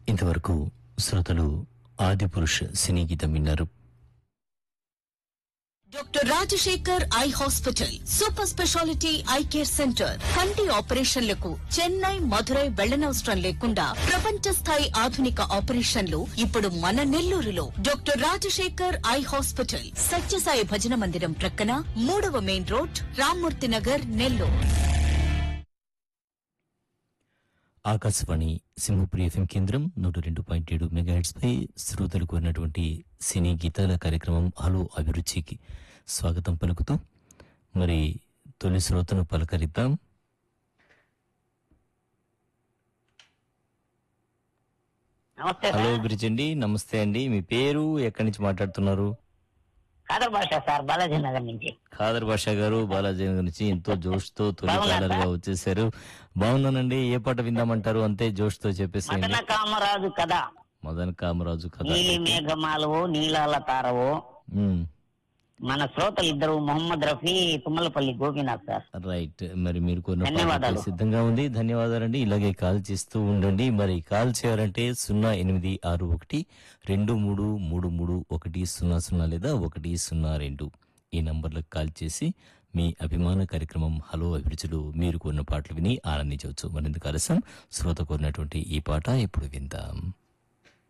ఇంతవరకు శ్రోతలు ఆదిపురుష్ సినీ గీతం విన్నారు doctor Rajasekhar eye hospital super speciality eye care centre కంటి ఆపరేషన్లకు చెన్నై మధురై వెళ్లనవసరం లేకుండా ప్రపంచ స్థాయి ఆధునిక ఆపరేషన్లు ఇప్పుడు మన నెల్లూరులో doctor Rajasekhar eye hospital Sathyasai భజన మందిరం ప్రక్కన మూడవ main road Rammurthy Nagar Nellore Akashvani Simhapuri FM కేంద్రం నూట రెండు పాయింట్ ఏడు మెగాహెట్స్ పై శ్రోతలు కోరినటువంటి సినీ గీతాల కార్యక్రమం హలో అభిరుచికి స్వాగతం పలుకుతూ మరి తొలి శ్రోతను పలకరిద్దాం నమస్తే హలో సార్ అభిరుచి అండి నమస్తే అండి మీ పేరు ఎక్కడి నుంచి మాట్లాడుతున్నారు కాదర్ భాష సార్ బాలాజీ నగర్ నుంచి ఖాదర్ బాషా గారు బాలాజీ నగర్ నుంచి ఎంతో జోష్ తో తొలి బాగున్నారా? కాలర్ గా వచ్చేసారు బాగున్నానండి ఏ పాట విందామంటారు అంతే జోష్ తో చెప్పేసేయండి మదన కామరాజు కథ మదన్ కామరాజు కథ నీలి మేఘమాలవు నీలాల తారవు ఉమ్, మన శ్రోతలు ఇద్దరు మొహమ్మద్ రఫీ తుమ్మలపల్లి గోపీనాథ్ సార్ రైట్ మరి మీరు కొన్న ధన్యవాదాలు. పాటకి సిద్ధంగా ఉంది ధన్యవాదాలండి ఇలాగే కాల్ చేస్తూ ఉండండి మరి కాల్ చేయాలంటే సున్నా ఎనిమిది ఆరు ఒకటి రెండు మూడు మూడు మూడు ఒకటి సున్నా సున్నా లేదా ఒకటి సున్నా రెండు ఈ నంబర్లకు కాల్ చేసి మీ అభిమాన కార్యక్రమం హలో అభిరుచులు మీరు కొన్న పాటలు విని ఆనందించవచ్చు మరింత ఆలస్యం శ్రోత కోరినటువంటి ఈ పాట ఇప్పుడు విందాం